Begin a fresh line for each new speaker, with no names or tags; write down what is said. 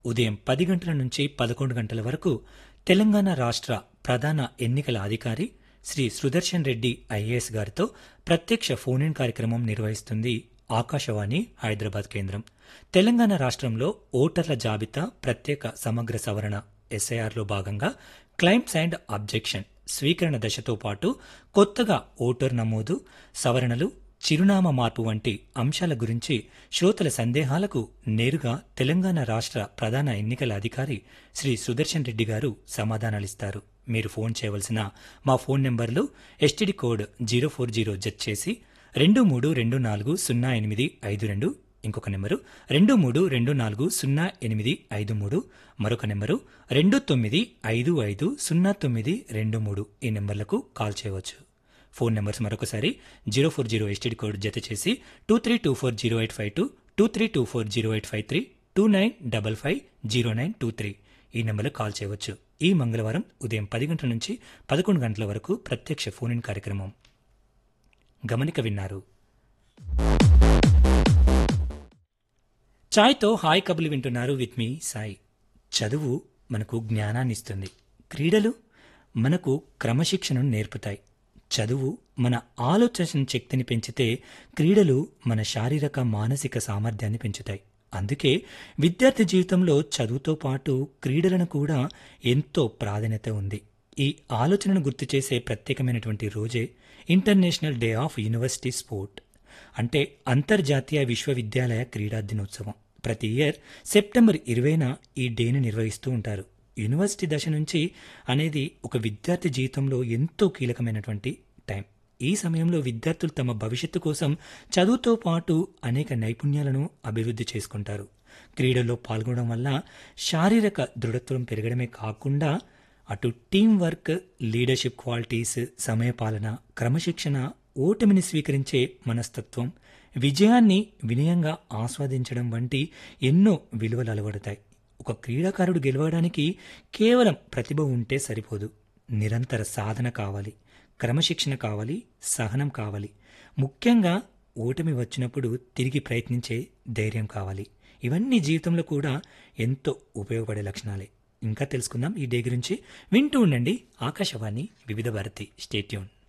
ఉదయం పది గంటల నుంచి పదకొండు గంటల వరకు తెలంగాణ రాష్ట్ర ప్రధాన ఎన్నికల అధికారి శ్రీ సుదర్శన్ రెడ్డి ఐఏఎస్ గారితో ప్రత్యక్ష ఫోన్ ఇన్ కార్యక్రమం నిర్వహిస్తుంది ఆకాశవాణి హైదరాబాద్ కేంద్రం తెలంగాణ రాష్ట్రంలో ఓటర్ల జాబితా ప్రత్యేక సమగ్ర సవరణ ఎస్ఐఆర్లో భాగంగా క్లైమ్స్ అండ్ అబ్జెక్షన్ స్వీకరణ దశతో పాటు కొత్తగా ఓటర్ నమోదు సవరణలు చిరునామా మార్పు వంటి అంశాల గురించి శ్రోతల సందేహాలకు నేరుగా తెలంగాణ రాష్ట్ర ప్రధాన ఎన్నికల అధికారి శ్రీ సుదర్శన్ రెడ్డి గారు సమాధానాలిస్తారు మీరు ఫోన్ చేయవలసిన మా ఫోన్ నెంబర్లు STD code zero four zero జట్ చేసి రెండు మూడు రెండు నాలుగు సున్నా ఎనిమిది ఐదు రెండు ఇంకొక నెంబరు రెండు మూడు రెండు నాలుగు సున్నా ఎనిమిది ఐదు మూడు మరొక నెంబరు రెండు తొమ్మిది ఐదు ఐదు సున్నా తొమ్మిది రెండు మూడు ఈ నెంబర్లకు కాల్ చేయవచ్చు ఫోన్ నెంబర్స్ మరొకసారి zero four zero STD code జత చేసి two three two four zero eight five two two three two four zero eight five three two nine double five zero nine two three ఈ నెంబర్లకు call చేయవచ్చు ఈ మంగళవారం ఉదయం పది గంటల నుంచి పదకొండు గంటల వరకు ప్రత్యక్ష ఫోన్ ఇన్ కార్యక్రమం గమనిక విన్నారు ఛాయ్తో హాయ్ కబులు వింటున్నారు విత్ మీ సాయి చదువు మనకు జ్ఞానాన్ని ఇస్తుంది క్రీడలు మనకు క్రమశిక్షణను నేర్పుతాయి చదువు మన ఆలోచన శక్తిని పెంచితే క్రీడలు మన శారీరక మానసిక సామర్థ్యాన్ని పెంచుతాయి అందుకే విద్యార్థి జీవితంలో చదువుతో పాటు క్రీడలను కూడా ఎంతో ప్రాధాన్యత ఉంది ఈ ఆలోచనను గుర్తు చేసే ప్రత్యేకమైనటువంటి రోజే international day of university sport అంటే అంతర్జాతీయ విశ్వవిద్యాలయ క్రీడా దినోత్సవం ప్రతి ఇయర్ సెప్టెంబర్ ఇరవైన ఈ డేను నిర్వహిస్తూ ఉంటారు యూనివర్సిటీ దశ నుంచి అనేది ఒక విద్యార్థి జీవితంలో ఎంతో కీలకమైనటువంటి టైం ఈ సమయంలో విద్యార్థులు తమ భవిష్యత్తు కోసం చదువుతో పాటు అనేక నైపుణ్యాలను అభివృద్ధి చేసుకుంటారు క్రీడల్లో పాల్గొనడం వల్ల శారీరక దృఢత్వం పెరగడమే కాకుండా అటు టీం వర్క్ లీడర్షిప్ క్వాలిటీస్ సమయపాలన క్రమశిక్షణ ఓటమిని స్వీకరించే మనస్తత్వం విజయాన్ని వినయంగా ఆస్వాదించడం వంటి ఎన్నో విలువలు అలవడతాయి ఒక క్రీడాకారుడు గెలవడానికి కేవలం ప్రతిభ ఉంటే సరిపోదు నిరంతర సాధన కావాలి క్రమశిక్షణ కావాలి సహనం కావాలి ముఖ్యంగా ఓటమి వచ్చినప్పుడు తిరిగి ప్రయత్నించే ధైర్యం కావాలి ఇవన్నీ జీవితంలో కూడా ఎంతో ఉపయోగపడే లక్షణాలే ఇంకా తెలుసుకుందాం ఈ డే గురించి వింటూ ఉండండి ఆకాశవాణి వివిధ భారతి స్టేట్యూన్